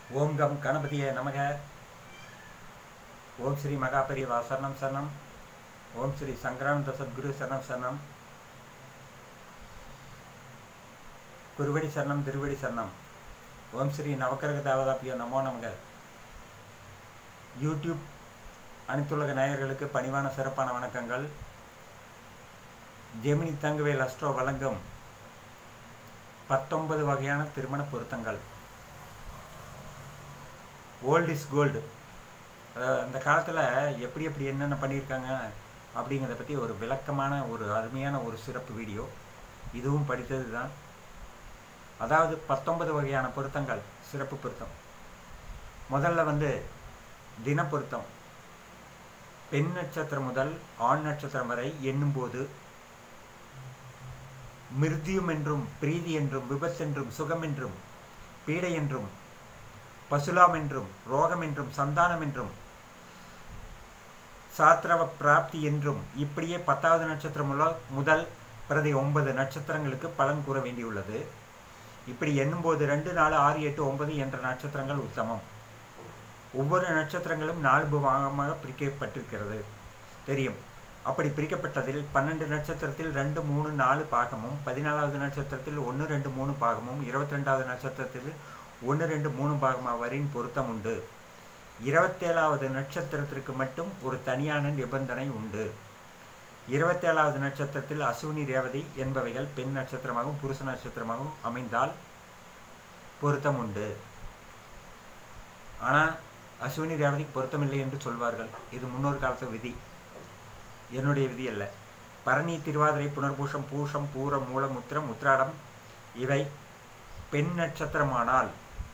ஓம் come கணபதியே நமக ஓம் ஸ்ரீ மகாபரிவா சரணம் சரணம் ஓம் ஸ்ரீ சங்கரானந்த சத்குரு சரணம் சரணம் குருவடி சரணம் திருவடி சரணம் ஓம் ஸ்ரீ நவக்கிரக தேவதாப்பியோ நமோ நமக யூடியூப் அனைத்துலக நேயர்களுக்கு பணிவான சிறப்பான வணக்கங்கள் ஜெமினி தங்கவேல் அஸ்ட்ரோ வழங்கும் பத்தொன்பது வகையான திருமண பொருத்தங்கள் ஓல்ட் இஸ் கோல்டு அந்த காலத்தில் எப்படி எப்படி என்னென்ன பண்ணியிருக்காங்க அப்படிங்கிறத பற்றி ஒரு விளக்கமான ஒரு அருமையான ஒரு சிறப்பு வீடியோ இதுவும் படித்தது தான் அதாவது பத்தொன்பது வகையான பொருத்தங்கள் சிறப்பு பொருத்தம் முதல்ல வந்து தின பொருத்தம் பெண் நட்சத்திரம் முதல் ஆண் நட்சத்திரம் வரை எண்ணும்போது மிருதியும் என்றும் பிரீதி என்றும் விபத்தென்றும் சுகம் என்றும் பீடை என்றும் பசுலாம் என்றும் ரோகம் என்றும் சந்தானம் என்றும் சாத்திரவ பிராப்தி என்றும் இப்படியே பத்தாவது நட்சத்திரம் முதல் பிரதி ஒன்பது நட்சத்திரங்களுக்கு பலன் கூற வேண்டியுள்ளது இப்படி எண்ணும்போது ரெண்டு நாலு ஆறு எட்டு ஒன்பது என்ற நட்சத்திரங்கள் உத்தமம் ஒவ்வொரு நட்சத்திரங்களும் நாலு பாகமாக பிரிக்கப்பட்டிருக்கிறது தெரியும் அப்படி பிரிக்கப்பட்டதில் பன்னெண்டு நட்சத்திரத்தில் ரெண்டு மூணு நாலு பாகமும் பதினாலாவது நட்சத்திரத்தில் ஒன்று ரெண்டு மூணு பாகமும் இருபத்தி ரெண்டாவது நட்சத்திரத்தில் ஒன்று ரெண்டு மூணு பாகமாக வரின் பொருத்தம் உண்டு இருபத்தேழாவது நட்சத்திரத்திற்கு மட்டும் ஒரு தனியான நிபந்தனை உண்டு இருபத்தேழாவது நட்சத்திரத்தில் அசுவினி ரேவதி என்பவைகள் பெண் நட்சத்திரமாகவும் புருஷ நட்சத்திரமாகவும் அமைந்தால் பொருத்தம் உண்டு ஆனால் அசுவினி ரேவதிக்கு பொருத்தமில்லை என்று சொல்வார்கள் இது முன்னொரு காலத்து விதி என்னுடைய விதி அல்ல பரணி திருவாதிரை புனர்பூஷம் பூஷம் பூரம் மூலம் உத்திரம் உத்திராடம் இவை பெண் நட்சத்திரமானால்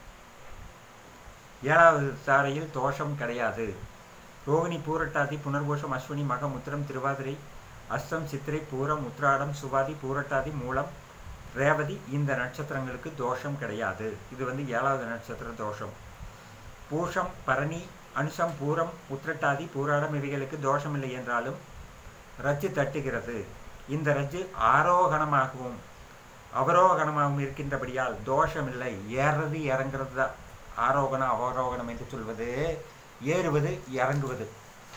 ஏழாவது தாரையில் தோஷம் கிடையாது ரோகிணி பூரட்டாதி புனர்பூஷம் அஸ்வினி மகம் உத்திரம் திருவாதிரை அஸ்தம் சித்திரை பூரம் உத்ராடம் சுவாதி பூரட்டாதி மூலம் ரேவதி இந்த நட்சத்திரங்களுக்கு தோஷம் கிடையாது இது வந்து ஏழாவது நட்சத்திர தோஷம் பூஷம் பரணி அனுஷம் பூரம் உத்திரட்டாதி பூராடம் இவைகளுக்கு தோஷமில்லை என்றாலும் ரஜ்ஜு தட்டுகிறது இந்த ரஜ்ஜு ஆரோகணமாகவும் அவரோகணமாகவும் இருக்கின்றபடியால் தோஷமில்லை ஏறுறது இறங்குறது தான் ஆரோகணம் அவரோகணம் என்று சொல்வது ஏறுவது இறங்குவது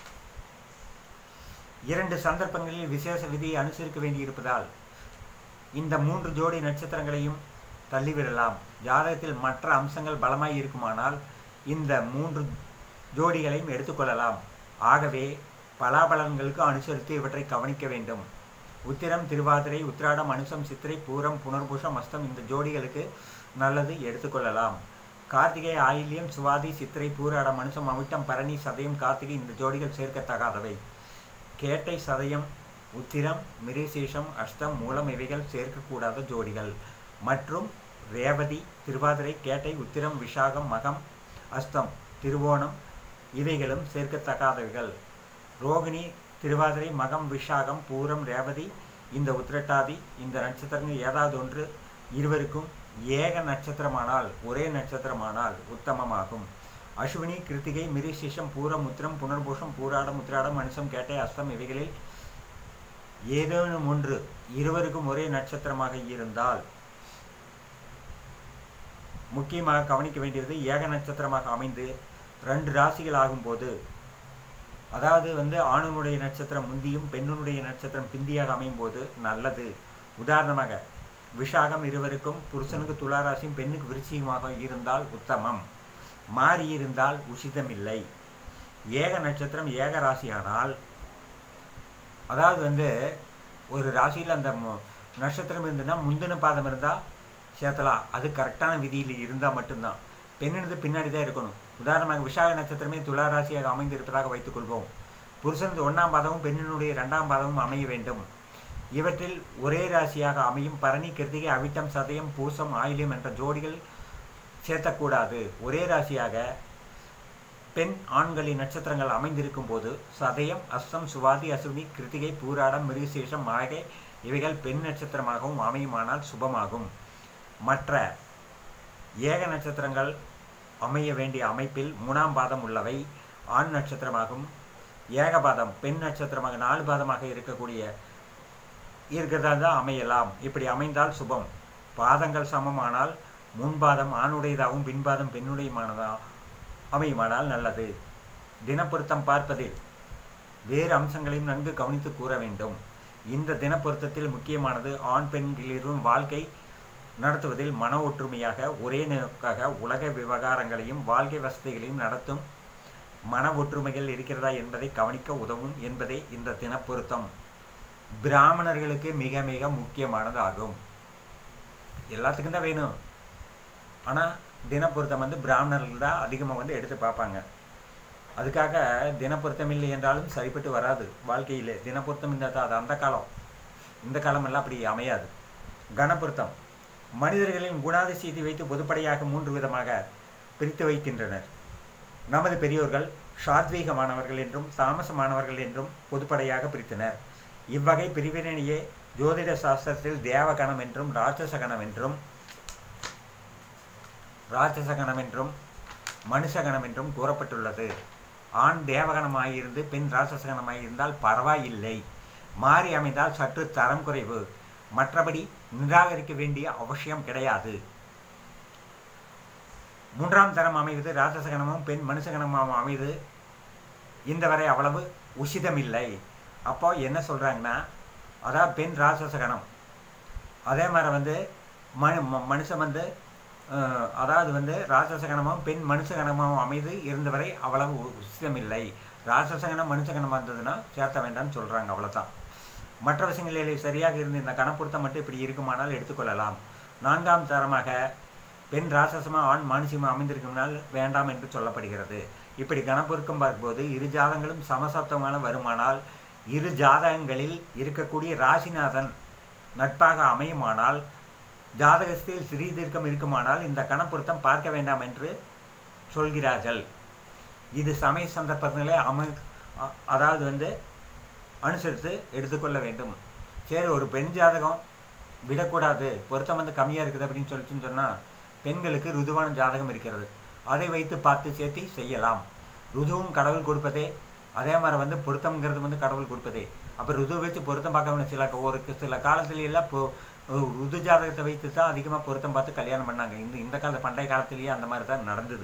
இரண்டு சந்தர்ப்பங்களில் விசேஷ விதியை அனுசரிக்க வேண்டியிருப்பதால் இந்த மூன்று ஜோடி நட்சத்திரங்களையும் தள்ளிவிடலாம் ஜாதகத்தில் மற்ற அம்சங்கள் பலமாய் இருக்குமானால் இந்த மூன்று ஜோடிகளையும் எடுத்துக்கொள்ளலாம் ஆகவே பலாபலன்களுக்கு அனுசரித்து இவற்றை கவனிக்க வேண்டும் உத்திரம் திருவாதிரை உத்திராடம் அனுசம் சித்திரை பூரம் புனர்பூஷம் அஸ்தம் இந்த ஜோடிகளுக்கு நல்லது எடுத்துக்கொள்ளலாம் கார்த்திகை ஆயில்யம் சுவாதி சித்திரை பூராடம் அனுசம் அமிட்டம் பரணி சதயம் கார்த்திகை இந்த ஜோடிகள் சேர்க்கத்தகாதவை கேட்டை சதயம் உத்திரம் மிருசேஷம் அஷ்டம் மூலம் இவைகள் சேர்க்கக்கூடாத ஜோடிகள் மற்றும் ரேவதி திருவாதிரை கேட்டை உத்திரம் விஷாகம் மகம் அஸ்தம் திருவோணம் இவைகளும் சேர்க்கத்தகாதவைகள் ரோகிணி திருவாதிரை மகம் விஷாகம் பூரம் ரேவதி இந்த உத்திரட்டாதி இந்த நட்சத்திரங்கள் ஏதாவது ஒன்று இருவருக்கும் ஏக நட்சத்திரமானால் ஒரே நட்சத்திரமானால் உத்தமமாகும் அஸ்வினி கிருத்திகை மிருசிஷம் பூரம் உத்திரம் புனர்பூஷம் பூராடம் உத்திராடம் மனுஷம் கேட்டை அஸ்தம் இவைகளில் ஏதேனும் ஒன்று இருவருக்கும் ஒரே நட்சத்திரமாக இருந்தால் முக்கியமாக கவனிக்க வேண்டியது ஏக நட்சத்திரமாக அமைந்து ரெண்டு ராசிகள் ஆகும்போது அதாவது வந்து ஆணுனுடைய நட்சத்திரம் முந்தியும் பெண்ணுடைய நட்சத்திரம் பிந்தியாக அமையும் போது நல்லது உதாரணமாக விஷாகம் இருவருக்கும் புருஷனுக்கு துளாராசியும் பெண்ணுக்கு விருச்சிகமாக இருந்தால் உத்தமம் மாறி இருந்தால் உசிதமில்லை ஏக நட்சத்திரம் ஏக ராசியானால் அதாவது வந்து ஒரு ராசியில் அந்த நட்சத்திரம் இருந்ததுன்னா முந்தின பாதம் இருந்தால் சேர்த்தலாம் அது கரெக்டான விதியில் இருந்தால் மட்டும்தான் பெண்ணினது பின்னாடி தான் இருக்கணும் உதாரணமாக விஷாக நட்சத்திரமே துலா ராசியாக அமைந்திருப்பதாக வைத்துக்கொள்வோம் புருஷனது ஒன்றாம் பாதமும் பெண்ணினுடைய இரண்டாம் பாதமும் அமைய வேண்டும் இவற்றில் ஒரே ராசியாக அமையும் பரணி கிருத்திகை அவிட்டம் சதயம் பூசம் ஆயிலியம் என்ற ஜோடிகள் சேர்த்தக்கூடாது ஒரே ராசியாக பெண் ஆண்களின் நட்சத்திரங்கள் அமைந்திருக்கும் போது சதயம் அஸ்தம் சுவாதி அசுவினி கிருத்திகை பூராடம் மிருகசேஷம் மாகை இவைகள் பெண் நட்சத்திரமாகவும் அமையுமானால் சுபமாகும் மற்ற ஏக நட்சத்திரங்கள் அமைய வேண்டிய அமைப்பில் மூணாம் பாதம் உள்ளவை ஆண் நட்சத்திரமாகும் ஏகபாதம் பெண் நட்சத்திரமாக நாலு பாதமாக இருக்கக்கூடிய இருக்கிறதா தான் அமையலாம் இப்படி அமைந்தால் சுபம் பாதங்கள் சமமானால் முன்பாதம் ஆணுடையதாகவும் பின்பாதம் பெண்ணுடையமானதா அமையுமானால் நல்லது தினப்பொருத்தம் பார்ப்பதில் வேறு அம்சங்களையும் நன்கு கவனித்து கூற வேண்டும் இந்த தினப்பொருத்தத்தில் முக்கியமானது ஆண் பெண்களிலும் வாழ்க்கை நடத்துவதில் மன ஒற்றுமையாக ஒரே நோக்காக உலக விவகாரங்களையும் வாழ்க்கை வசதிகளையும் நடத்தும் மன ஒற்றுமைகள் இருக்கிறதா என்பதை கவனிக்க உதவும் என்பதே இந்த தினப்பொருத்தம் பிராமணர்களுக்கு மிக மிக முக்கியமானதாகும் எல்லாத்துக்கும் தான் வேணும் ஆனால் தினப்பொருத்தம் வந்து பிராமணர்கள் தான் அதிகமாக வந்து எடுத்து பார்ப்பாங்க அதுக்காக தினப்பொருத்தம் இல்லை என்றாலும் சரிப்பட்டு வராது வாழ்க்கையில் தினப்பொருத்தம் இருந்தால் தான் அது அந்த காலம் இந்த காலமெல்லாம் அப்படி அமையாது கணப்பொருத்தம் மனிதர்களின் குணாதிசயத்தை வைத்து பொதுப்படையாக மூன்று விதமாக பிரித்து வைக்கின்றனர் நமது பெரியோர்கள் சாத்வீகமானவர்கள் என்றும் தாமசமானவர்கள் என்றும் பொதுப்படையாக பிரித்தனர் இவ்வகை பிரிவினையே ஜோதிட சாஸ்திரத்தில் தேவகணம் என்றும் ராட்சசகணம் என்றும் ராட்சசகணம் என்றும் மனுஷகணம் என்றும் கூறப்பட்டுள்ளது ஆண் தேவகணமாயிருந்து பெண் ராட்சசகணமாயிருந்தால் பரவாயில்லை மாறி அமைந்தால் சற்று தரம் குறைவு மற்றபடி நிராகரிக்க வேண்டிய அவசியம் கிடையாது மூன்றாம் தரம் அமைவது ராட்சசகணமும் பெண் மனுஷகணமும் அமைவது இந்த வரை அவ்வளவு உசிதமில்லை அப்போ என்ன சொல்கிறாங்கன்னா அதாவது பெண் ராட்சசகணம் அதே மாதிரி வந்து மனு ம- மனுஷன் வந்து அஹ், அதாவது வந்து ராட்சசகணமும் பெண் மனுஷகணமும் அமைது இருந்தவரை அவ்வளவு உ- உசிதமில்லை ராட்சசகணம் மனுஷகணம் வந்ததுன்னா சேர்த்த வேண்டாம்னு சொல்கிறாங்க அவ்வளோதான் மற்ற விஷயங்களில் சரியாக இருந்து இந்த கணப்பொருத்தம் மட்டும் இப்படி இருக்குமானால் எடுத்துக்கொள்ளலாம் நான்காம் தரமாக பெண் ராட்சசமா ஆண் மானுசியமா அமைந்திருக்கும்னால் வேண்டாம் என்று சொல்லப்படுகிறது இப்படி கணப்பொருக்கம் பார்க்கும்போது இரு ஜாதங்களும் சமசப்தமான வருமானால் இரு ஜாதகங்களில் இருக்கக்கூடிய ராசிநாதன் நட்பாக அமையுமானால் ஜாதகத்தில் ஸ்ரீதீர்க்கம் இருக்குமானால் இந்த கணப்பொருத்தம் பார்க்க வேண்டாம் என்று சொல்கிறார்கள் இது சமய சந்தர்ப்பங்களை அமை அ- அதாவது வந்து அனுசரித்து எடுத்துக்கொள்ள வேண்டும் சரி ஒரு பெண் ஜாதகம் விடக்கூடாது பொருத்தம் வந்து கம்மியாக இருக்குது அப்படின்னு சொல்லிச்சுன்னு சொன்னால் பெண்களுக்கு ருதுவான ஜாதகம் இருக்கிறது அதை வைத்து பார்த்து சேர்த்தி செய்யலாம் ருதுவும் கடவுள் கொடுப்பதே அதே மாதிரி வந்து பொருத்தம்ங்கிறது வந்து கடவுள் கொடுப்பதே அப்போ ருது வச்சு பொருத்தம் பார்க்க வேண்டிய சில ஒரு சில காலத்துல எல்லாம் இப்போ ருது ஜாதகத்தை வைத்து தான் அதிகமாக பொருத்தம் பார்த்து கல்யாணம் பண்ணாங்க இந்த இந்த கால பண்டைய காலத்திலேயே அந்த மாதிரி தான் நடந்தது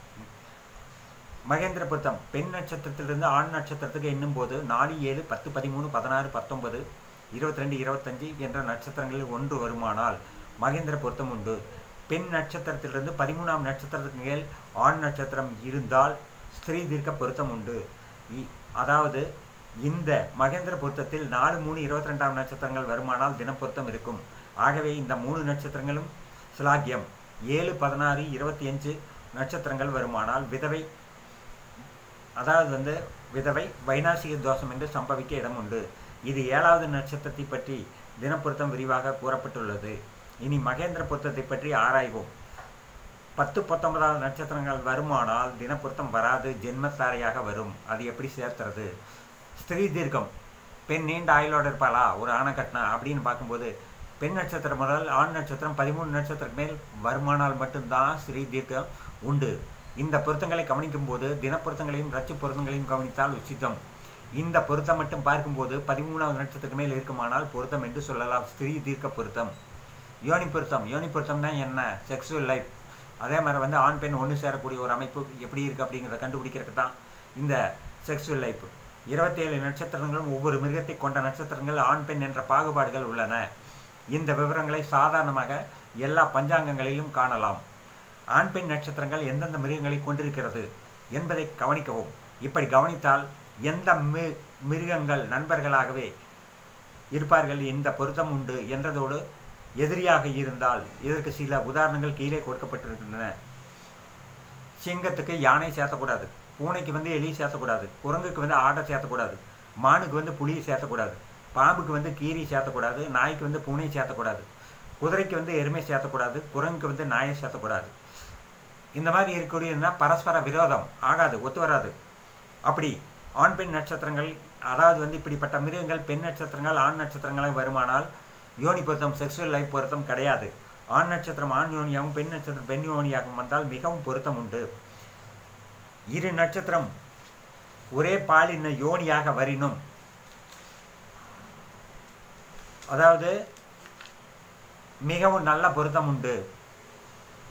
மகேந்திர பொருத்தம் பெண் நட்சத்திரத்திலிருந்து ஆண் நட்சத்திரத்துக்கு எண்ணும் போது நாலு ஏழு பத்து பதிமூணு பதினாறு பத்தொன்பது இருபத்தி ரெண்டு இருபத்தஞ்சு என்ற நட்சத்திரங்களில் ஒன்று வருமானால் மகேந்திர பொருத்தம் உண்டு பெண் நட்சத்திரத்திலிருந்து பதிமூணாம் நட்சத்திரத்துக்கு மேல் ஆண் நட்சத்திரம் இருந்தால் ஸ்திரீ தீர்க்க பொருத்தம் உண்டு இ- அதாவது இந்த மகேந்திர பொருத்தத்தில் நாலு மூணு இருபத்தி ரெண்டாம் நட்சத்திரங்கள் வருமானால் தினப்பொருத்தம் இருக்கும் ஆகவே இந்த மூணு நட்சத்திரங்களும் சிலாக்கியம் ஏழு பதினாறு இருபத்தி அஞ்சு நட்சத்திரங்கள் வருமானால் விதவை அதாவது வந்து விதவை வைநாசிக தோஷம் என்று சம்பவிக்க இடம் உண்டு இது ஏழாவது நட்சத்திரத்தை பற்றி தினப்பொருத்தம் விரிவாக கூறப்பட்டுள்ளது இனி மகேந்திர பொருத்தத்தை பற்றி ஆராய்வோம் பத்து பத்தொன்பதாவது நட்சத்திரங்கள் வருமானால் தினப்பொருத்தம் வராது ஜென்மத்தாரையாக வரும் அது எப்படி சேர்த்துறது ஸ்திரீ தீர்க்கம் பெண் நீண்ட ஆயுளோடு இருப்பாளா ஒரு ஆணை கட்டினா அப்படின்னு பார்க்கும்போது பெண் நட்சத்திரம் முதல் ஆண் நட்சத்திரம் பதிமூணு நட்சத்திரத்துக்கு மேல் வருமானால் மட்டும்தான் ஸ்திரீ தீர்க்கம் உண்டு இந்த பொருத்தங்களை கவனிக்கும் போது தினப்பொருத்தங்களையும் ரச்சு பொருத்தங்களையும் கவனித்தால் உச்சிதம் இந்த பொருத்தம் மட்டும் பார்க்கும்போது பதிமூணாவது நட்சத்திரத்துக்கு மேல் இருக்குமானால் பொருத்தம் என்று சொல்லலாம் ஸ்திரீ தீர்க்க பொருத்தம் யோனி பொருத்தம் யோனி பொருத்தம்னா என்ன செக்ஸுவல் லைஃப் அதே மாதிரி வந்து ஆண் பெண் ஒன்று சேரக்கூடிய ஒரு அமைப்பு எப்படி இருக்குது அப்படிங்கிறத கண்டுபிடிக்கிறதுக்கு தான் இந்த செக்ஸுவல் லைஃப் இருபத்தேழு நட்சத்திரங்களும் ஒவ்வொரு மிருகத்தை கொண்ட நட்சத்திரங்கள் ஆண் பெண் என்ற பாகுபாடுகள் உள்ளன இந்த விவரங்களை சாதாரணமாக எல்லா பஞ்சாங்கங்களிலும் காணலாம் ஆண் பெண் நட்சத்திரங்கள் எந்தெந்த மிருகங்களை கொண்டிருக்கிறது என்பதை கவனிக்கவும் இப்படி கவனித்தால் எந்த மி மிருகங்கள் நண்பர்களாகவே இருப்பார்கள் இந்த பொருத்தம் உண்டு என்றதோடு எதிரியாக இருந்தால் இதற்கு சில உதாரணங்கள் கீழே கொடுக்கப்பட்டிருக்கின்றன சிங்கத்துக்கு யானை சேர்த்தக்கூடாது பூனைக்கு வந்து எலி சேர்த்தக்கூடாது குரங்குக்கு வந்து ஆடை சேர்த்தக்கூடாது மானுக்கு வந்து புலியை சேர்த்தக்கூடாது பாம்புக்கு வந்து கீரி சேர்த்தக்கூடாது நாய்க்கு வந்து பூனை சேர்த்தக்கூடாது குதிரைக்கு வந்து எருமை சேர்த்தக்கூடாது குரங்குக்கு வந்து நாயை சேர்த்தக்கூடாது இந்த மாதிரி இருக்கக்கூடியதுன்னா பரஸ்பர விரோதம் ஆகாது ஒத்து வராது அப்படி ஆண் பெண் நட்சத்திரங்கள் அதாவது வந்து இப்படிப்பட்ட மிருகங்கள் பெண் நட்சத்திரங்கள் ஆண் நட்சத்திரங்களாக வருமானால் யோனி பொருத்தம் செக்ஷுவல் லைஃப் பொருத்தம் கிடையாது ஆண் நட்சத்திரம் ஆண் யோனியாகவும் பெண் நட்சத்திரம் பெண் யோனியாகவும் வந்தால் மிகவும் பொருத்தம் உண்டு இரு நட்சத்திரம் ஒரே பாலின யோனியாக வரினும் அதாவது மிகவும் நல்ல பொருத்தம் உண்டு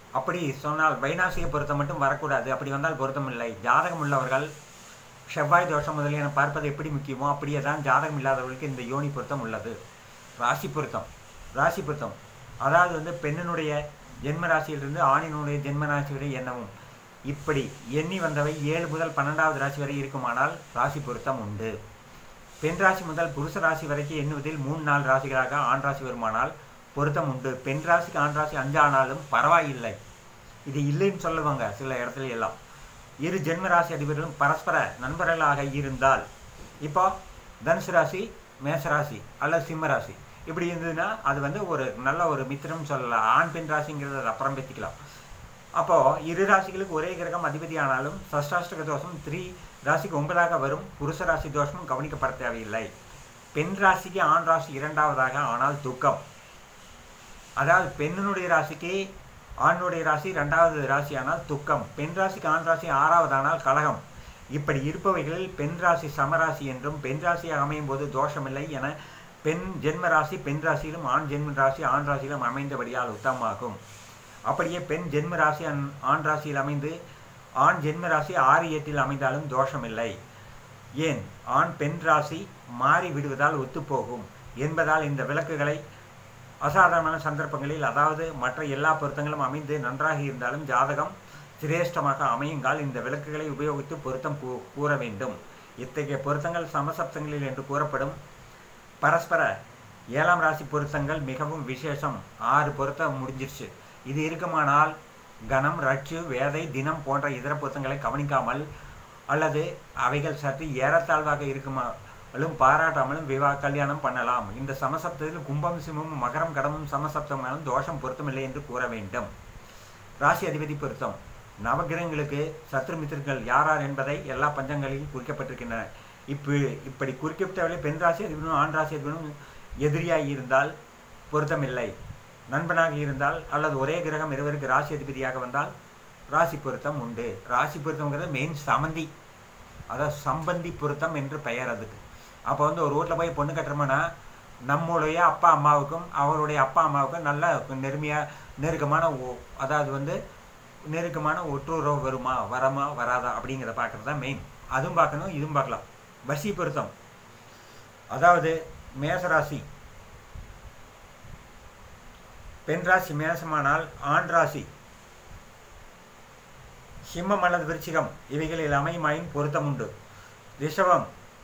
அப்படி சொன்னால் வைநாசிக பொருத்தம் மட்டும் வரக்கூடாது அப்படி வந்தால் பொருத்தம் இல்லை ஜாதகம் உள்ளவர்கள் செவ்வாய் தோஷம் முதலியன பார்ப்பது எப்படி முக்கியமோ அப்படியே தான் ஜாதகம் இல்லாதவர்களுக்கு இந்த யோனி பொருத்தம் உள்ளது ராசி பொருத்தம் ராசி பொருத்தம் அதாவது வந்து பெண்ணினுடைய ஜென்ம ராசியிலிருந்து ஆணினுடைய ஜென்ம ராசி வரை எண்ணவும் இப்படி எண்ணி வந்தவை ஏழு முதல் பன்னெண்டாவது ராசி வரை இருக்குமானால் ராசி பொருத்தம் உண்டு பெண் ராசி முதல் புருஷ ராசி வரைக்கும் எண்ணுவதில் மூணு நாலு ராசிகளாக ஆண் ராசி வருமானால் பொருத்தம் உண்டு பெண் ராசிக்கு ஆண் ராசி அஞ்சு ஆனாலும் பரவாயில்லை இது இல்லைன்னு சொல்லுவாங்க சில இடத்துல எல்லாம் இரு ஜென்ம ராசி அதிபர்களும் பரஸ்பர நண்பர்களாக இருந்தால் இப்போ தனுசு ராசி மேச ராசி அல்லது சிம்ம ராசி இப்படி இருந்ததுன்னா அது வந்து ஒரு நல்ல ஒரு மித்திரம் சொல்லலாம் ஆண் பெண் ராசிங்கிறத அது அப்புறம் பற்றிக்கலாம் அப்போது இரு ராசிகளுக்கு ஒரே கிரகம் அதிபதி ஆனாலும் சஷ்டாஷ்டக தோஷம் த்ரீ ராசிக்கு ஒன்பதாக வரும் புருஷ ராசி தோஷமும் கவனிக்கப்பட தேவையில்லை பெண் ராசிக்கு ஆண் ராசி இரண்டாவதாக ஆனால் துக்கம் அதாவது பெண்ணினுடைய ராசிக்கு ஆணுடைய ராசி ரெண்டாவது ராசி ஆனால் துக்கம் பெண் ராசிக்கு ஆண் ராசி ஆறாவது ஆனால் கலகம் இப்படி இருப்பவைகளில் பெண் ராசி சமராசி என்றும் பெண் ராசியாக அமையும் போது தோஷமில்லை என பெண் ஜென்ம ராசி பெண் ராசியிலும் ஆண் ஜென்ம ராசி ஆண் ராசியிலும் அமைந்தபடியால் உத்தமமாகும் அப்படியே பெண் ஜென்ம ராசி அன்- ஆண் ராசியில் அமைந்து ஆண் ஜென்ம ராசி ஆறு எட்டில் அமைந்தாலும் தோஷமில்லை ஏன் ஆண் பெண் ராசி மாறி விடுவதால் ஒத்துப்போகும் என்பதால் இந்த விளக்குகளை அசாதாரணமான சந்தர்ப்பங்களில் அதாவது மற்ற எல்லா பொருத்தங்களும் அமைந்து நன்றாக இருந்தாலும் ஜாதகம் சிரேஷ்டமாக அமையுங்கால் இந்த விளக்குகளை உபயோகித்து பொருத்தம் கூ- கூற வேண்டும் இத்தகைய பொருத்தங்கள் சமசப்தங்களில் என்று கூறப்படும் பரஸ்பர ஏழாம் ராசி பொருத்தங்கள் மிகவும் விசேஷம் ஆறு பொருத்தம் முடிஞ்சிருச்சு இது இருக்குமானால் கணம் ரட்சு வேதை தினம் போன்ற இதர பொருத்தங்களை கவனிக்காமல் அல்லது அவைகள் சற்று ஏறத்தாழ்வாக இருக்குமாலும் பாராட்டாமலும் விவா கல்யாணம் பண்ணலாம் இந்த சமசப்தத்தில் கும்பம் சிம்மம் மகரம் கடமும் சமசப்தமாலும் தோஷம் பொருத்தமில்லை என்று கூற வேண்டும் ராசி அதிபதி பொருத்தம் நவகிரகங்களுக்கு சத்ரு மித்திரங்கள் யார் யார் என்பதை எல்லா பஞ்சங்களிலும் குறிக்கப்பட்டிருக்கின்றன இப்போ இப்படி குறிக்கப்பட்டவர்களே பெண் ராசி அதிபனும் ஆண் ராசி அதிபனும் எதிரியாகி இருந்தால் பொருத்தமில்லை நண்பனாக இருந்தால் அல்லது ஒரே கிரகம் இருவருக்கு ராசி அதிபதியாக வந்தால் ராசி பொருத்தம் உண்டு ராசி பொருத்தம்ங்கிறது மெயின் சமந்தி அதாவது சம்பந்தி பொருத்தம் என்று பெயர் அதுக்கு அப்போ வந்து ஒரு வீட்டில் போய் பொண்ணு கட்டுறோம்னா நம்மளுடைய அப்பா அம்மாவுக்கும் அவருடைய அப்பா அம்மாவுக்கும் நல்ல நெருமையாக நெருக்கமான ஒ- அதாவது வந்து நெருக்கமான ஒற்றுறவு வருமா வரமா வராதா அப்படிங்கிறத பார்க்குறது தான் மெயின் அதுவும் பார்க்கணும் இதுவும் பார்க்கலாம் வசி பொருத்தம் அதாவது மேசராசி பெண் ராசி மேசமானால் ஆண் ராசி சிம்மம் அல்லது விருச்சிகம் இவைகளில் அமையுமாயின் பொருத்தம் உண்டு ரிஷபம்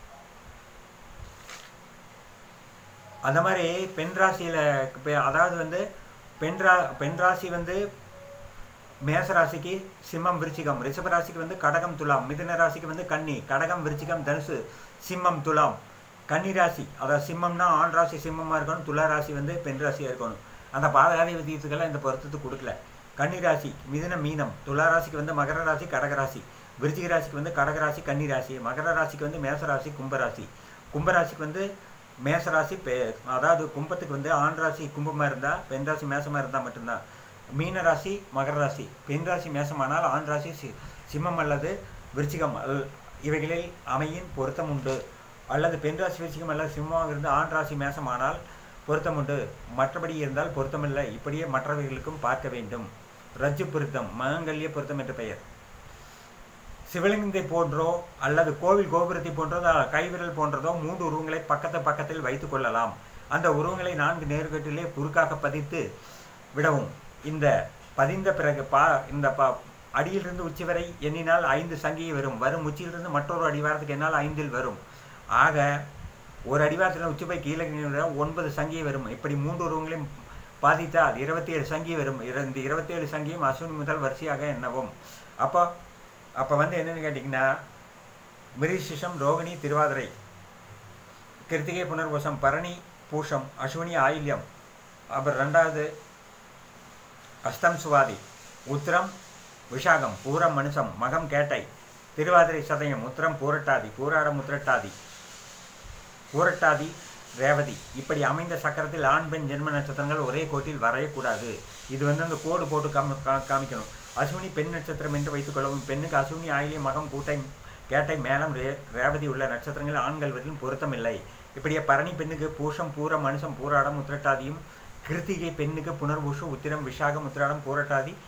அந்த மாதிரி பெண் ராசியில் அதாவது வந்து பெண் ரா பெண் ராசி வந்து மேச ராசிக்கு சிம்மம் விருச்சிகம் ரிஷப ராசிக்கு வந்து கடகம் துலாம் மிதுன ராசிக்கு வந்து கன்னி கடகம் விருச்சிகம் தனுசு சிம்மம் துலாம் கன்னி ராசி அதாவது சிம்மம்னா ஆண் ராசி சிம்மமாக இருக்கணும் துலா ராசி வந்து பெண் ராசியாக இருக்கணும் அந்த பாதகாதி விதியத்துக்கெல்லாம் இந்த பொருத்தத்துக்கு கொடுக்கல கன்னி ராசி மிதுன மீனம் துலா ராசிக்கு வந்து மகர ராசி கடக ராசி விருச்சிக ராசிக்கு வந்து கடக ராசி கன்னி ராசி மகர ராசிக்கு வந்து மேச ராசி கும்பராசி கும்பராசிக்கு வந்து மேச ராசி பெ அதாவது கும்பத்துக்கு வந்து ஆண் ராசி கும்பமாக இருந்தால் பெண் ராசி மேசமாக இருந்தால் மட்டும்தான் மீன ராசி மகர ராசி பெண் ராசி மேசமானால் ஆண் ராசி சி சிம்மம் அல்லது விருச்சிகம் அல் இவைகளில் அமையின் பொருத்தம் உண்டு அல்லது பெண் ராசி விருச்சிகம் அல்லது சிம்மமாக இருந்து ஆண் ராசி மேசமானால் பொருத்தம் உண்டு மற்றபடி இருந்தால் பொருத்தமில்லை இப்படியே மற்றவைகளுக்கும் பார்க்க வேண்டும் ரஜ்ஜு பொருத்தம் மாங்கல்ய பொருத்தம் என்ற பெயர் சிவலிங்கத்தை போன்றோ அல்லது கோவில் கோபுரத்தை போன்றோ அ- கைவிரல் போன்றதோ மூன்று உருவங்களை பக்கத்து பக்கத்தில் வைத்துக் கொள்ளலாம் அந்த உருவங்களை நான்கு நேர்கட்டிலே குறுக்காக பதித்து விடவும் இந்த பதிந்த பிறகு பா இந்த ப அடியிலிருந்து உச்சி வரை எண்ணினால் ஐந்து சங்கி வரும் வரும் உச்சியிலிருந்து மற்றொரு அடிவாரத்துக்கு என்னால் ஐந்தில் வரும் ஆக ஒரு அடிவாரத்தில் உச்சி போய் கீழே கீழே ஒன்பது சங்கி வரும் இப்படி மூன்று உருவங்களையும் பாதித்தால் இருபத்தி ஏழு சங்கி வரும் இர- இந்த இருபத்தி ஏழு சங்கியும் அஸ்வினி முதல் வரிசையாக எண்ணவும் அப்போ அப்போ வந்து என்னன்னு கேட்டிங்கன்னா மிருஷிஷம் ரோகிணி திருவாதிரை கிருத்திகை புனர்வசம் பரணி பூஷம் அஸ்வினி ஆயில்யம் அப்புறம் ரெண்டாவது அஸ்தம் சுவாதி உத்திரம் விஷாகம் பூரம் மனுஷம் மகம் கேட்டை திருவாதிரை சதயம் உத்திரம் பூரட்டாதி பூராடம் உத்திரட்டாதி பூரட்டாதி ரேவதி இப்படி அமைந்த சக்கரத்தில் ஆண் பெண் ஜென்ம நட்சத்திரங்கள் ஒரே கோட்டில் வரையக்கூடாது இது வந்து அந்த கோடு போட்டு காமி கா- காமிக்கணும் அஸ்வினி பெண் நட்சத்திரம் என்று வைத்துக்கொள்ளவும் பெண்ணுக்கு அஸ்வினி ஆயிலி மகம் கூட்டை கேட்டை மேலம் ரே ரேவதி உள்ள நட்சத்திரங்கள் ஆண்கள் வரையும் பொருத்தமில்லை இப்படியே பரணி பெண்ணுக்கு பூஷம் பூரம் மனுஷம் பூராடம் உத்திரட்டாதியும் கிருத்திகை பெண்ணுக்கு புனர்பூஷம் உத்திரம் விஷாகம் உத்திராடம் பூரட்டாதி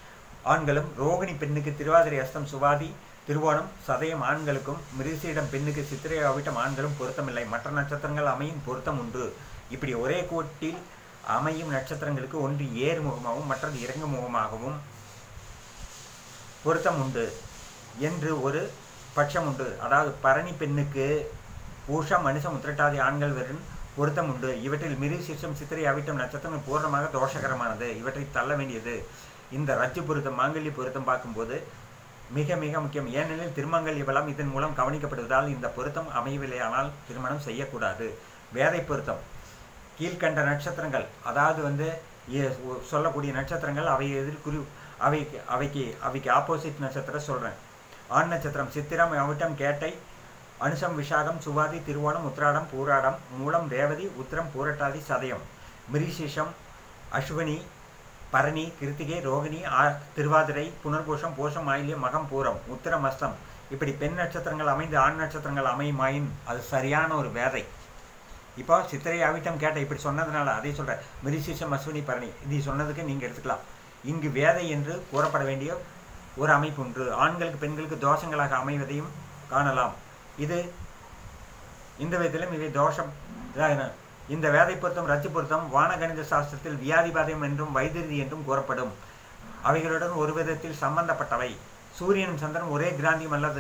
ஆண்களும் ரோகிணி பெண்ணுக்கு திருவாதிரை அஸ்தம் சுவாதி திருவோணம் சதயம் ஆண்களுக்கும் மிருசியிடம் பெண்ணுக்கு சித்திரை அவிட்டம் ஆண்களும் பொருத்தமில்லை மற்ற நட்சத்திரங்கள் அமையும் பொருத்தம் உண்டு இப்படி ஒரே கோட்டில் அமையும் நட்சத்திரங்களுக்கு ஒன்று ஏறு முகமாகவும் மற்றது இறங்கு முகமாகவும் பொருத்தம் உண்டு என்று ஒரு பட்சம் உண்டு அதாவது பரணி பெண்ணுக்கு பூஷம் மனுஷம் உத்திரட்டாதி ஆண்கள் வெறும் பொருத்தம் உண்டு இவற்றில் மிரு சிஷம் சித்திரை அவிட்டம் நட்சத்திரம் பூர்ணமாக தோஷகரமானது இவற்றை தள்ள வேண்டியது இந்த ரஜ்ஜு பொருத்தம் மாங்கல்ய பொருத்தம் பார்க்கும்போது மிக மிக முக்கியம் ஏனெனில் திருமங்கல்ய பலம் இதன் மூலம் கவனிக்கப்படுவதால் இந்த பொருத்தம் அமையவில்லையானால் திருமணம் செய்யக்கூடாது வேதை பொருத்தம் கீழ்கண்ட நட்சத்திரங்கள் அதாவது வந்து ஏ- சொல்லக்கூடிய நட்சத்திரங்கள் அவை எதிர்குறி அவைக்கு அவைக்கு அவைக்கு ஆப்போசிட் நட்சத்திரம் சொல்கிறேன் ஆண் நட்சத்திரம் சித்திரம் அவிட்டம் கேட்டை அனுசம் விஷாகம் சுவாதி திருவோணம் உத்திராடம் பூராடம் மூலம் ரேவதி உத்திரம் பூரட்டாதி சதயம் மிரிசேஷம் அஸ்வினி பரணி கிருத்திகை ரோகிணி ஆ திருவாதிரை புனர்பூஷம் பூஷம் ஆயில்யம் மகம் பூரம் உத்திரம் அஸ்தம் இப்படி பெண் நட்சத்திரங்கள் அமைந்து ஆண் நட்சத்திரங்கள் அமையுமாயின் அது சரியான ஒரு வேதை இப்போ சித்திரை அவிட்டம் கேட்ட இப்படி சொன்னதுனால அதை சொல்கிறேன் மிரிசேஷம் அஸ்வினி பரணி இது சொன்னதுக்கு நீங்கள் எடுத்துக்கலாம் இங்கு வேதை என்று கூறப்பட வேண்டிய ஒரு அமைப்பு ஒன்று ஆண்களுக்கு பெண்களுக்கு தோஷங்களாக அமைவதையும் காணலாம் இது இந்த விதத்திலும் இவை தோஷம் இதாகின. இந்த வேதை பொருத்தம் ரத்தி பொருத்தம் வானகணித சாஸ்திரத்தில் வியாதிபாதம் என்றும் வைத்திருதி என்றும் கூறப்படும் அவைகளுடன் ஒரு விதத்தில் சம்பந்தப்பட்டவை சூரியனும் சந்திரன் ஒரே கிராந்தியம் அல்லது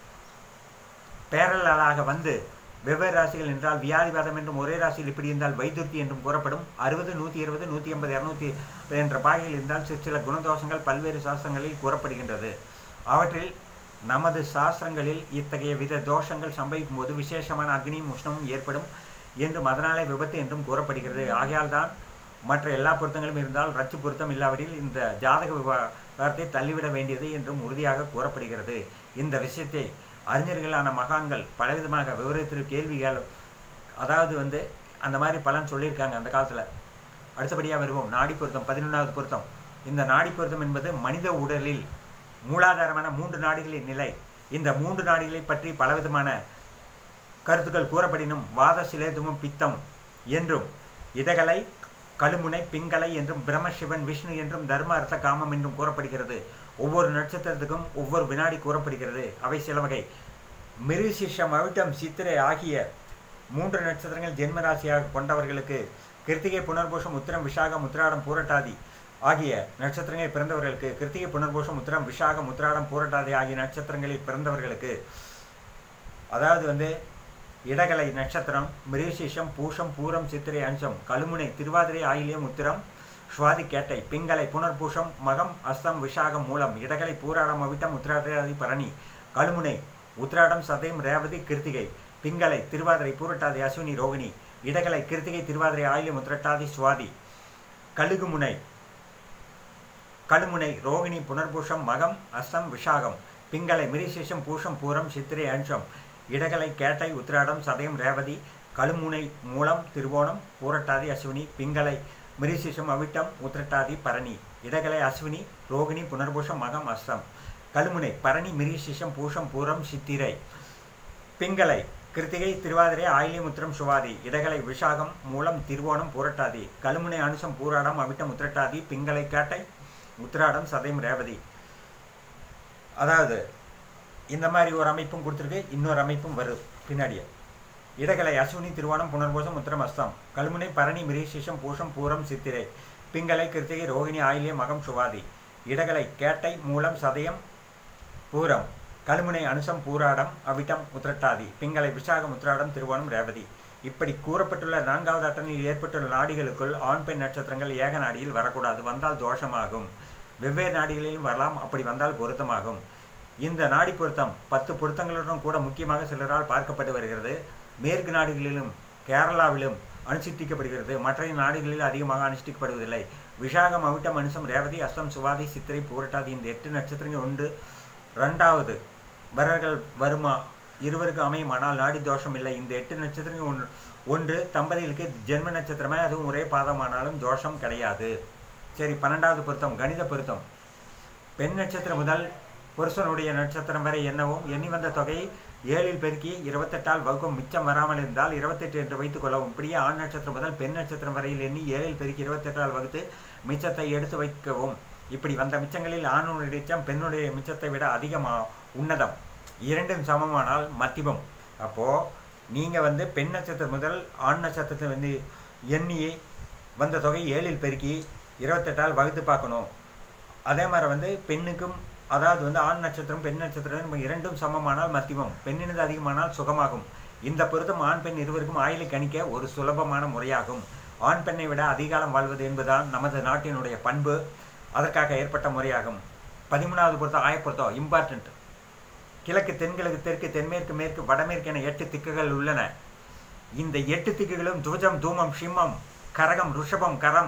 பேரலாக வந்து வெவ்வேறு ராசிகள் என்றால் வியாதிவாதம் என்றும் ஒரே ராசியில் இப்படி இருந்தால் வைத்துர்த்தி என்றும் கூறப்படும் அறுபது நூற்றி இருபது நூற்றி ஐம்பது இரநூத்தி என்ற பாகையில் இருந்தால் சிற்சில சில குணதோஷங்கள் பல்வேறு சாஸ்திரங்களில் கூறப்படுகின்றது அவற்றில் நமது சாஸ்திரங்களில் இத்தகைய வித தோஷங்கள் சம்பவிக்கும் போது விசேஷமான அக்னியும் உஷ்ணமும் ஏற்படும் என்றும் அதனாலே விபத்து என்றும் கூறப்படுகிறது ஆகையால் தான் மற்ற எல்லா பொருத்தங்களும் இருந்தால் ரத்து பொருத்தம் இல்லாவிடில் இந்த ஜாதக விவகாரத்தை தள்ளிவிட வேண்டியது என்றும் உறுதியாக கூறப்படுகிறது இந்த விஷயத்தை அறிஞர்களான மகான்கள் பலவிதமாக விவரித்திரு கேள்விகள் அதாவது வந்து அந்த மாதிரி பலன் சொல்லியிருக்காங்க அந்த காலத்தில் அடுத்தபடியாக வருவோம் நாடி பொருத்தம் பதினொன்றாவது பொருத்தம் இந்த நாடி பொருத்தம் என்பது மனித உடலில் மூலாதாரமான மூன்று நாடிகளின் நிலை இந்த மூன்று நாடிகளை பற்றி பலவிதமான கருத்துக்கள் கூறப்படினும் வாத சிலேதுமும் பித்தம் என்றும் இதகலை கழுமுனை பிங்கலை என்றும் பிரம்மசிவன் விஷ்ணு என்றும் தர்ம அர்த்த காமம் என்றும் கூறப்படுகிறது ஒவ்வொரு நட்சத்திரத்துக்கும் ஒவ்வொரு வினாடி கூறப்படுகிறது அவை சில வகை மிருசிஷம் அவிட்டம் சித்திரை ஆகிய மூன்று நட்சத்திரங்கள் ஜென்மராசியாக கொண்டவர்களுக்கு கிருத்திகை புனர்பூஷம் உத்திரம் விஷாகம் உத்திராடம் பூரட்டாதி ஆகிய நட்சத்திரங்களில் பிறந்தவர்களுக்கு கிருத்திகை புனர்பூஷம் உத்திரம் விஷாகம் உத்திராடம் பூரட்டாதி ஆகிய நட்சத்திரங்களில் பிறந்தவர்களுக்கு அதாவது வந்து இடகலை நட்சத்திரம் மிருகசீஷம் பூஷம் பூரம் சித்திரை அம்சம் கழுமுனை திருவாதிரை ஆயிலியம் உத்திரம் சுவாதி கேட்டை பிங்கலை புனர்பூஷம் மகம் அஸ்தம் விஷாகம் மூலம் இடகலை பூராடம் அவிட்டம் உத்திராதி பரணி கழுமுனை உத்திராடம் சதயம் ரேவதி கிருத்திகை பிங்கலை திருவாதிரை பூரட்டாதி அஸ்வினி ரோகிணி இடகலை கிருத்திகை திருவாதிரை ஆயிலியம் உத்திரட்டாதி சுவாதி கழுகுமுனை கழுமுனை ரோகிணி புனர்பூஷம் மகம் அஸ்தம் விஷாகம் பிங்கலை மிரிசேஷம் பூஷம் பூரம் சித்திரை அம்சம் இடகலை கேட்டை உத்திராடம் சதயம் ரேவதி கழுமுனை மூலம் திருவோணம் பூரட்டாதி அஸ்வினி பிங்கலை மிரிசிஷம் அவிட்டம் உத்திரட்டாதி பரணி இடகலை அஸ்வினி ரோகிணி புனர்பூஷம் மகம் அஸ்தம் கழுமுனை பரணி மிரிசிஷம் பூஷம் பூரம் சித்திரை பிங்கலை கிருத்திகை திருவாதிரை ஆயிலியம் உத்திரம் சுவாதி இடகலை விஷாகம் மூலம் திருவோணம் பூரட்டாதி கழுமுனை அனுசம் பூராடம் அவிட்டம் உத்திரட்டாதி பிங்கலை கேட்டை உத்திராடம் சதயம் ரேவதி அதாவது இந்த மாதிரி ஒரு அமைப்பும் கொடுத்துருக்கு இன்னொரு அமைப்பும் வரும் பின்னாடியே இடகலை அஸ்வினி திருவோணம் புனர்பூசம் உத்திரம் அஸ்தம் கல்முனை பரணி மிரேசிஷம் பூஷம் பூரம் சித்திரை பிங்கலை கிருத்திகை ரோகிணி ஆயிலியம் மகம் சுவாதி இடகலை கேட்டை மூலம் சதயம் பூரம் கல்முனை அனுசம் பூராடம் அவிட்டம் உத்திரட்டாதி பிங்கலை விசாகம் உத்திராடம் திருவோணம் ரேவதி இப்படி கூறப்பட்டுள்ள நான்காவது அட்டனில் ஏற்பட்டுள்ள நாடிகளுக்குள் ஆண் பெண் நட்சத்திரங்கள் ஏக நாடியில் வரக்கூடாது வந்தால் தோஷமாகும் வெவ்வேறு நாடிகளிலும் வரலாம் அப்படி வந்தால் பொருத்தமாகும் இந்த நாடி பொருத்தம் பத்து பொருத்தங்களுடன் கூட முக்கியமாக சிலரால் பார்க்கப்பட்டு வருகிறது மேற்கு நாடுகளிலும் கேரளாவிலும் அனுஷ்டிக்கப்படுகிறது மற்ற நாடுகளில் அதிகமாக அனுஷ்டிக்கப்படுவதில்லை விஷாகம் அவிட்டம் அனுசம் ரேவதி அஸ்தம் சுவாதி சித்திரை பூரட்டாதி இந்த எட்டு நட்சத்திரங்கள் ஒன்று ரெண்டாவது வரர்கள் வருமா இருவருக்கு அமையும் ஆனால் நாடி தோஷம் இல்லை இந்த எட்டு நட்சத்திரங்கள் ஒன்று ஒன்று தம்பதிகளுக்கு ஜென்ம நட்சத்திரமே அதுவும் ஒரே பாதமானாலும் தோஷம் கிடையாது சரி பன்னெண்டாவது பொருத்தம் கணித பொருத்தம் பெண் நட்சத்திரம் முதல் புருஷனுடைய நட்சத்திரம் வரை என்னவும் எண்ணி வந்த தொகையை ஏழில் பெருக்கி இருபத்தெட்டால் வகுக்கும் மிச்சம் வராமல் இருந்தால் இருபத்தெட்டு என்று வைத்துக் கொள்ளவும் இப்படியே ஆண் நட்சத்திரம் முதல் பெண் நட்சத்திரம் வரையில் எண்ணி ஏழில் பெருக்கி இருபத்தெட்டால் வகுத்து மிச்சத்தை எடுத்து வைக்கவும் இப்படி வந்த மிச்சங்களில் ஆணுடைய மிச்சம் பெண்ணுடைய மிச்சத்தை விட அதிகமா உன்னதம் இரண்டும் சமமானால் மத்தியமம் அப்போது நீங்கள் வந்து பெண் நட்சத்திரம் முதல் ஆண் நட்சத்திரத்தை வந்து எண்ணி வந்த தொகை ஏழில் பெருக்கி இருபத்தெட்டால் வகுத்து பார்க்கணும் அதே மாதிரி வந்து பெண்ணுக்கும் அதாவது வந்து ஆண் நட்சத்திரம் பெண் நட்சத்திரம் இரண்டும் சமமானால் மத்தியமம் பெண்ணினது அதிகமானால் சுகமாகும் இந்த பொருத்தம் ஆண் பெண் இருவருக்கும் ஆயுளை கணிக்க ஒரு சுலபமான முறையாகும் ஆண் பெண்ணை விட அதிகாலம் வாழ்வது என்பதுதான் நமது நாட்டினுடைய பண்பு அதற்காக ஏற்பட்ட முறையாகும் பதிமூணாவது பொருத்தம் ஆய பொருத்தம் இம்பார்ட்டன்ட் கிழக்கு தென்கிழக்கு தெற்கு தென்மேற்கு மேற்கு வடமேற்கு என எட்டு திக்குகள் உள்ளன இந்த எட்டு திக்குகளும் துவஜம் தூமம் சிம்மம் கரகம் ருஷபம் கரம்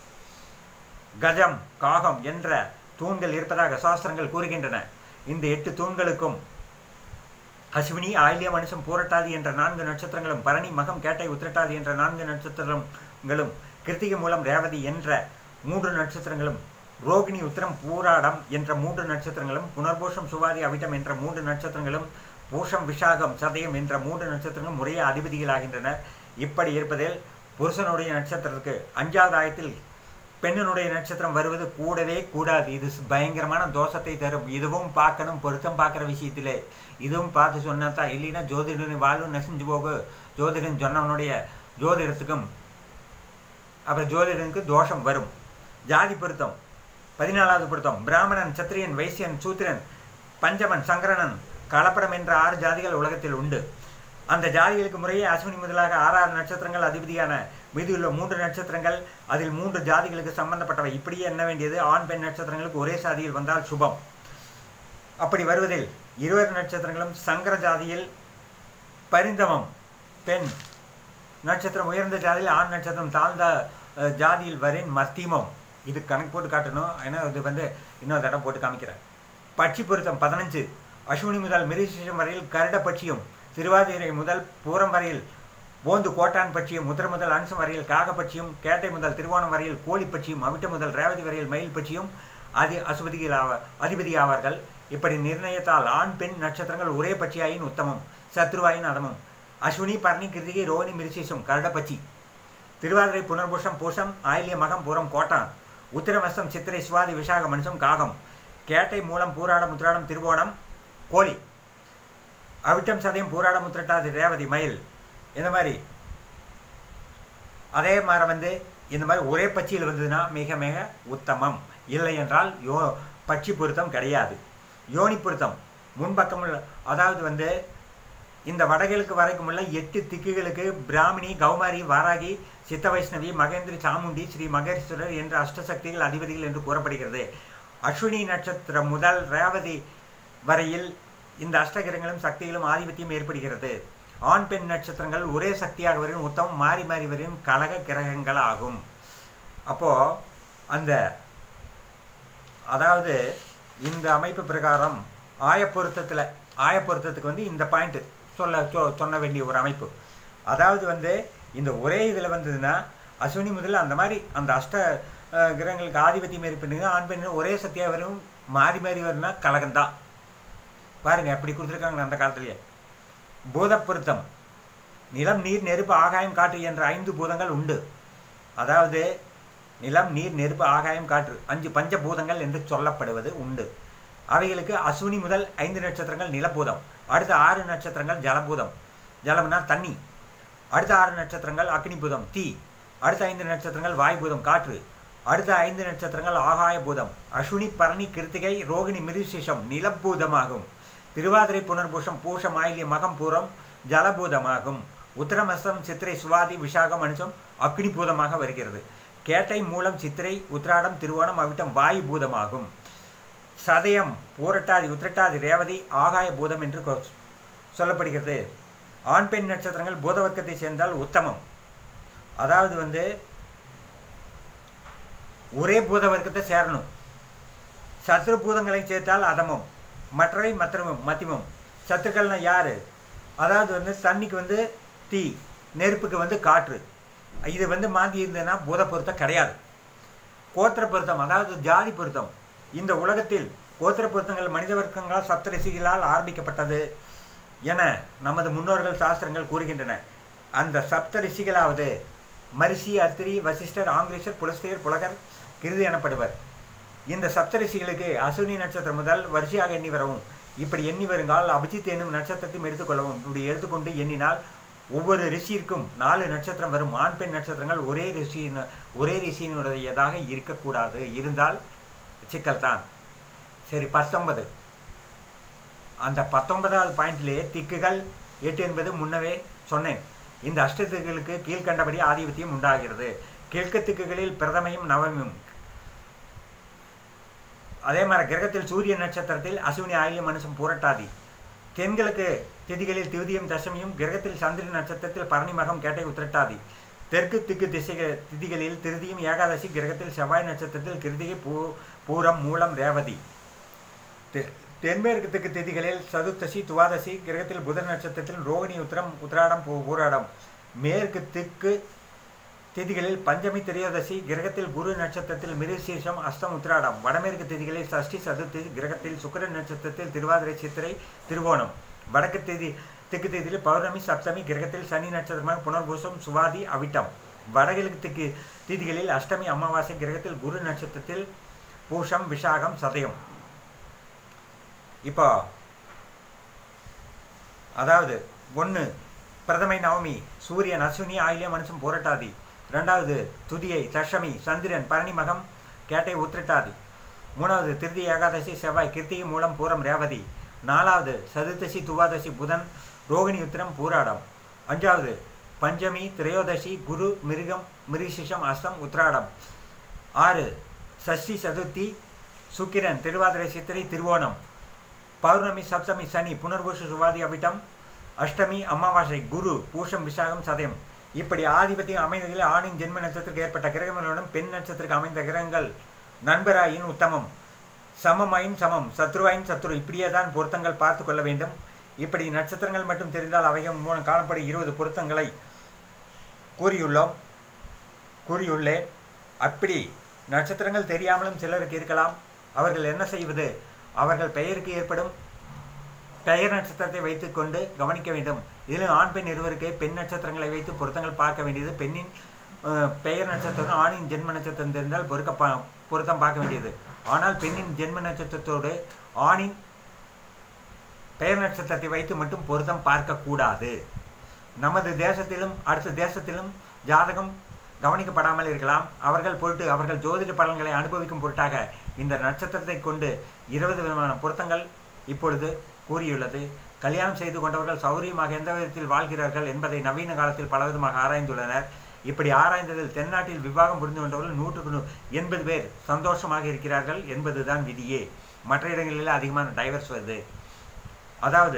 கஜம் காகம் என்ற தூண்கள் இருப்பதாக சாஸ்திரங்கள் கூறுகின்றன இந்த எட்டு தூண்களுக்கும் அஸ்வினி ஆயில்ய மனுஷம் பூரட்டாதி என்ற நான்கு நட்சத்திரங்களும் பரணி மகம் கேட்டை உத்திரட்டாதி என்ற நான்கு நட்சத்திரங்களும் கிருத்திகை மூலம் ரேவதி என்ற மூன்று நட்சத்திரங்களும் ரோகிணி உத்திரம் பூராடம் என்ற மூன்று நட்சத்திரங்களும் புனர்பூஷம் சுவாதி அவிட்டம் என்ற மூன்று நட்சத்திரங்களும் பூஷம் விஷாகம் சதயம் என்ற மூன்று நட்சத்திரங்களும் முறையே அதிபதிகளாகின்றன இப்படி இருப்பதில் புருஷனுடைய நட்சத்திரத்துக்கு அஞ்சாவது ஆயத்தில் பெண்ணினுடைய நட்சத்திரம் வருவது கூடவே கூடாது இது பயங்கரமான தோஷத்தை தரும் இதுவும் பார்க்கணும் பொருத்தம் பார்க்குற விஷயத்திலே இதுவும் பார்த்து சொன்னா தான் இல்லைன்னா ஜோதிடரின் வாழ்வு நெசஞ்சு போகு ஜோதிடன் சொன்னவனுடைய ஜோதிடத்துக்கும் அப்புறம் ஜோதிடனுக்கு தோஷம் வரும் ஜாதி பொருத்தம் பதினாலாவது பொருத்தம் பிராமணன் சத்திரியன் வைசியன் சூத்திரன் பஞ்சமன் சங்கரனன் கலப்படம் என்ற ஆறு ஜாதிகள் உலகத்தில் உண்டு அந்த ஜாதிகளுக்கு முறையே அஸ்வினி முதலாக ஆறாறு நட்சத்திரங்கள் அதிபதியான மீதியுள்ள மூன்று நட்சத்திரங்கள் அதில் மூன்று ஜாதிகளுக்கு சம்பந்தப்பட்டவை இப்படியே எண்ண வேண்டியது ஆண் பெண் நட்சத்திரங்களுக்கு ஒரே சாதியில் வந்தால் சுபம் அப்படி வருவதில் இருவர் நட்சத்திரங்களும் சங்கர ஜாதியில் பரிந்தமம் பெண் நட்சத்திரம் உயர்ந்த ஜாதியில் ஆண் நட்சத்திரம் தாழ்ந்த அஹ், ஜாதியில் வரின் மத்தியமம் இது கணக்கு போட்டு காட்டணும் ஏன்னா இது வந்து இன்னொரு தடவை போட்டு காமிக்கிறேன் பட்சி பொருத்தம் பதினஞ்சு அஸ்வினி முதல் மிருசிஷம் வரையில் கருட பட்சியும் திருவாதிரை முதல் பூரம் வரையில் போந்து கோட்டான் பட்சியும் முத்திர முதல் அம்சம் வரையில் காகப்பட்சியும் கேட்டை முதல் திருவோணம் வரையில் கோழி பட்சியும் அவிட்ட முதல் ரேவதி வரையில் மயில் பட்சியும் அது அசுபதிகள் ஆவ அதிபதி ஆவார்கள் இப்படி நிர்ணயத்தால் ஆண் பெண் நட்சத்திரங்கள் ஒரே பட்சியாயின் உத்தமம் சத்ருவாயின் அதமம் அஸ்வினி பரணி கிருதிகை ரோஹிணி மிருசேஷம் கருடப்பச்சி திருவாதிரை புனர்பூஷம் பூஷம் ஆயில்ய மகம் பூரம் கோட்டான் உத்திரமஸ்தம் சித்திரை சுவாதி விசாக மனுஷம் காகம் கேட்டை மூலம் பூராடம் உத்திராடம் திருவோணம் கோழி அவிட்டம் சதயம் பூராடம் உத்திரட்டாதி ரேவதி மயில் இந்த மாதிரி அதே மாதிரி வந்து இந்த மாதிரி ஒரே பட்சியில் வந்ததுன்னா மிக மிக உத்தமம் இல்லை என்றால் யோ பட்சி பொருத்தம் கிடையாது யோனி பொருத்தம் முன்பக்கம் உள்ள அதாவது வந்து இந்த வடகிழக்கு வரைக்கும் உள்ள எட்டு திக்குகளுக்கு பிராமணி கௌமாரி வாராகி சித்த வைஷ்ணவி மகேந்திரி சாமுண்டி ஸ்ரீ மகேஸ்வரர் என்ற அஷ்டசக்திகள் அதிபதிகள் என்று கூறப்படுகிறது அஸ்வினி நட்சத்திரம் முதல் ரேவதி வரையில் இந்த அஷ்டகிரங்களும் சக்திகளும் ஆதிபத்தியம் ஏற்படுகிறது ஆண் பெண் நட்சத்திரங்கள் ஒரே சக்தியாக வரும் உத்தமம் மாறி மாறி வரும் கலக கிரகங்கள் ஆகும் அப்போ அந்த அதாவது இந்த அமைப்பு பிரகாரம் ஆயப்பொருத்தத்தில் ஆயப்பொருத்தத்துக்கு வந்து இந்த பாயிண்ட் சொல்ல சொ- சொன்ன வேண்டிய ஒரு அமைப்பு அதாவது வந்து இந்த ஒரே இதில் வந்ததுன்னா அஸ்வினி முதல்ல அந்த மாதிரி அந்த அஷ்ட அஹ், கிரகங்களுக்கு ஆதிபத்தியம் ஏற்படுங்க ஆண் பெண் ஒரே சக்தியாக வரும் மாறி மாறி வரும்னா கலகம்தான் பாருங்க எப்படி கொடுத்துருக்காங்க அந்த காலத்திலேயே பூதப்பொருத்தம் நிலம் நீர் நெருப்பு ஆகாயம் காற்று என்ற ஐந்து பூதங்கள் உண்டு அதாவது நிலம் நீர் நெருப்பு ஆகாயம் காற்று அஞ்சு பஞ்சபூதங்கள் என்று சொல்லப்படுவது உண்டு அவைகளுக்கு அஸ்வினி முதல் ஐந்து நட்சத்திரங்கள் நிலபூதம் அடுத்த ஆறு நட்சத்திரங்கள் ஜலபூதம் ஜலம்னா தண்ணி அடுத்த ஆறு நட்சத்திரங்கள் அக்னிபூதம் தீ அடுத்த ஐந்து நட்சத்திரங்கள் வாயுபூதம் காற்று அடுத்த ஐந்து நட்சத்திரங்கள் ஆகாய பூதம் அஸ்வினி பரணி கிருத்திகை ரோகிணி மிருசிஷம் நிலபூதமாகும் திருவாதிரை புனர்பூஷம் பூஷம் ஆயில்ய மகம் பூரம் ஜலபூதமாகும் உத்தரமஸ்தம் சித்திரை சுவாதி விசாகம் அனுசம் அக்னிபூதமாக வருகிறது கேட்டை மூலம் சித்திரை உத்திராடம் திருவோணம் அவிட்டம் வாயு பூதமாகும் சதயம் பூரட்டாதி உத்திரட்டாதி ரேவதி ஆகாய பூதம் என்று கொ- சொல்லப்படுகிறது ஆண் பெண் நட்சத்திரங்கள் பூத வர்க்கத்தை சேர்ந்தால் உத்தமம் அதாவது வந்து ஒரே பூத வர்க்கத்தை சேரணும் சத்ரு பூதங்களை சேர்த்தால் அதமம் மற்றவை மற்றமும் மத்தியமம் சத்துக்கள்னா யாரு அதாவது வந்து தண்ணிக்கு வந்து தீ நெருப்புக்கு வந்து காற்று இது வந்து மாந்தி இருந்ததுன்னா பூத பொருத்தம் கிடையாது கோத்திர பொருத்தம் அதாவது ஜாதி பொருத்தம் இந்த உலகத்தில் கோத்திர பொருத்தங்கள் மனித வர்க்கங்களால் சப்தரிசிகளால் ஆரம்பிக்கப்பட்டது என நமது முன்னோர்கள் சாஸ்திரங்கள் கூறுகின்றன அந்த சப்த ரிஷிகளாவது மரிஷி அத்திரி வசிஷ்டர் ஆங்கிலேஷர் புலஸ்தேயர் புலகர் கிருதி எனப்படுவர் இந்த சப்தரிஷிகளுக்கு அசுனி நட்சத்திரம் முதல் வரிசையாக எண்ணி வரவும் இப்படி எண்ணி வருங்கால் அபிஜித் என்னும் நட்சத்திரத்தையும் எடுத்துக்கொள்ளவும் இப்படி எடுத்துக்கொண்டு எண்ணினால் ஒவ்வொரு ரிஷியிற்கும் நாலு நட்சத்திரம் வரும் ஆண் பெண் நட்சத்திரங்கள் ஒரே ரிஷியின் ஒரே ரிஷியினுடையதாக இருக்கக்கூடாது இருந்தால் சிக்கல் தான் சரி பத்தொன்பது அந்த பத்தொன்பதாவது பாயிண்ட்லேயே திக்குகள் எட்டு என்பது முன்னவே சொன்னேன் இந்த அஷ்டத்திக்குகளுக்கு கீழ்கண்டபடி ஆதிபத்தியம் உண்டாகிறது கிழக்கு திக்குகளில் பிரதமையும் நவமியும் அதே மாதிரி கிரகத்தில் சூரிய நட்சத்திரத்தில் அசுவினி ஆயிலியம் மனுஷம் புரட்டாதி தென்கிழக்கு திதிகளில் திவிதியும் தசமியும் கிரகத்தில் சந்திரன் நட்சத்திரத்தில் பரணிமகம் கேட்டை உத்திரட்டாதி தெற்கு திக்கு திசை திதிகளில் திருதியும் ஏகாதசி கிரகத்தில் செவ்வாய் நட்சத்திரத்தில் கிருதிகை பூ பூரம் மூலம் ரேவதி தெ- தென்மேற்கு திக்கு திதிகளில் சதுர்த்தசி துவாதசி கிரகத்தில் புதன் நட்சத்திரத்தில் ரோகிணி உத்திரம் உத்திராடம் பூ- பூராடம் மேற்கு திக்கு திதிகளில் பஞ்சமி திரையோதசி கிரகத்தில் குரு நட்சத்திரத்தில் மிருசீஷம் அஸ்தம் உத்திராடம் வடமேற்கு திதிகளில் சஷ்டி சதுர்த்தி கிரகத்தில் சுக்கிரன் நட்சத்திரத்தில் திருவாதிரை சித்திரை திருவோணம் வடக்கு திதி திக்கு திதியில் பௌர்ணமி சப்தமி கிரகத்தில் சனி நட்சத்திரமாக புனர்பூசம் சுவாதி அவிட்டம் வடகிழக்கு திக்கு திதிகளில் அஷ்டமி அமாவாசை கிரகத்தில் குரு நட்சத்திரத்தில் பூஷம் விஷாகம் சதயம் இப்போ அதாவது ஒன்று பிரதமை நவமி சூரியன் அஸ்வினி ஆயிலியம் மனுஷன் புரட்டாதி ரெண்டாவது துதியை தஷமி சந்திரன் பரணிமகம் கேட்டை உத்திரட்டாதி மூணாவது திருதி ஏகாதசி செவ்வாய் கிருத்திகை மூலம் பூரம் ரேவதி நாலாவது சதுர்த்தசி துவாதசி புதன் ரோகிணி உத்திரம் பூராடம் அஞ்சாவது பஞ்சமி திரையோதசி குரு மிருகம் மிருசிஷம் அஸ்தம் உத்திராடம் ஆறு சஷ்டி சதுர்த்தி சுக்கிரன் திருவாதிரை சித்திரை திருவோணம் பௌர்ணமி சப்தமி சனி புனர்பூஷ சுவாதி அவிட்டம் அஷ்டமி அமாவாசை குரு பூஷம் விசாகம் சதயம் இப்படி ஆதிபத்தியம் அமைந்ததில் ஆணின் ஜென்ம நட்சத்திரத்துக்கு ஏற்பட்ட கிரகங்களுடன் பெண் நட்சத்திரத்துக்கு அமைந்த கிரகங்கள் நண்பராயின் உத்தமம் சமமாயின் சமம் சத்ருவாயின் சத்ரு இப்படியே தான் பொருத்தங்கள் பார்த்து கொள்ள வேண்டும் இப்படி நட்சத்திரங்கள் மட்டும் தெரிந்தால் அவைகள் மூலம் காணப்படும் இருபது பொருத்தங்களை கூறியுள்ளோம் கூறியுள்ளேன் அப்படி நட்சத்திரங்கள் தெரியாமலும் சிலருக்கு இருக்கலாம் அவர்கள் என்ன செய்வது அவர்கள் பெயருக்கு ஏற்படும் பெயர் நட்சத்திரத்தை வைத்துக்கொண்டு கவனிக்க வேண்டும் இதிலும் ஆண் பெண் இருவருக்கு பெண் நட்சத்திரங்களை வைத்து பொருத்தங்கள் பார்க்க வேண்டியது பெண்ணின் அஹ், பெயர் நட்சத்திரம் ஆணின் ஜென்ம நட்சத்திரம் தெரிந்தால் பொருக்க பா பொருத்தம் பார்க்க வேண்டியது ஆனால் பெண்ணின் ஜென்ம நட்சத்திரத்தோடு ஆணின் பெயர் நட்சத்திரத்தை வைத்து மட்டும் பொருத்தம் பார்க்கக்கூடாது நமது தேசத்திலும் அடுத்த தேசத்திலும் ஜாதகம் கவனிக்கப்படாமல் இருக்கலாம் அவர்கள் பொருட்டு அவர்கள் ஜோதிட பலன்களை அனுபவிக்கும் பொருட்டாக இந்த நட்சத்திரத்தை கொண்டு இருபது விதமான பொருத்தங்கள் இப்பொழுது கூறியுள்ளது கல்யாணம் செய்து கொண்டவர்கள் சௌரியமாக எந்த விதத்தில் வாழ்கிறார்கள் என்பதை நவீன காலத்தில் பலவிதமாக ஆராய்ந்துள்ளனர் இப்படி ஆராய்ந்ததில் தென்னாட்டில் விவாகம் புரிந்து கொண்டவர்கள் நூற்றுக்கு நூ எண்பது பேர் சந்தோஷமாக இருக்கிறார்கள் என்பதுதான் விதியே மற்ற இடங்களில் அதிகமான டைவர்ஸ் வருது அதாவது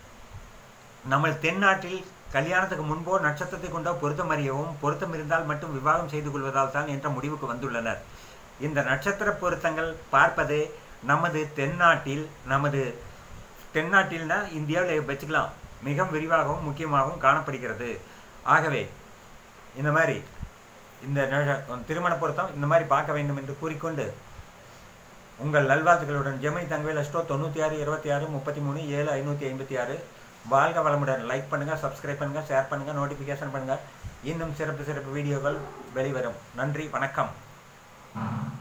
நம்ம தென்னாட்டில் கல்யாணத்துக்கு முன்போ நட்சத்திரத்தை கொண்டோ பொருத்தம் அறியவும் பொருத்தம் இருந்தால் மட்டும் விவாகம் செய்து கொள்வதால் தான் என்ற முடிவுக்கு வந்துள்ளனர் இந்த நட்சத்திர பொருத்தங்கள் பார்ப்பது நமது தென்னாட்டில் நமது தென்னாட்டில்னா இந்தியாவில் வச்சுக்கலாம் மிக விரிவாகவும் முக்கியமாகவும் காணப்படுகிறது ஆகவே இந்த மாதிரி இந்த ந- திருமண பொருத்தம் இந்த மாதிரி பார்க்க வேண்டும் என்று கூறிக்கொண்டு உங்கள் நல்வாழ்த்துக்களுடன் ஜெமினி தங்கவேல் அஸ்டோ தொண்ணூற்றி ஆறு இருபத்தி ஆறு முப்பத்தி மூணு ஏழு ஐநூற்றி ஐம்பத்தி ஆறு வாழ்க வளமுடன் லைக் பண்ணுங்கள் சப்ஸ்கிரைப் பண்ணுங்கள் ஷேர் பண்ணுங்கள் நோட்டிஃபிகேஷன் பண்ணுங்கள் இன்னும் சிறப்பு சிறப்பு வீடியோக்கள் வெளிவரும் நன்றி வணக்கம்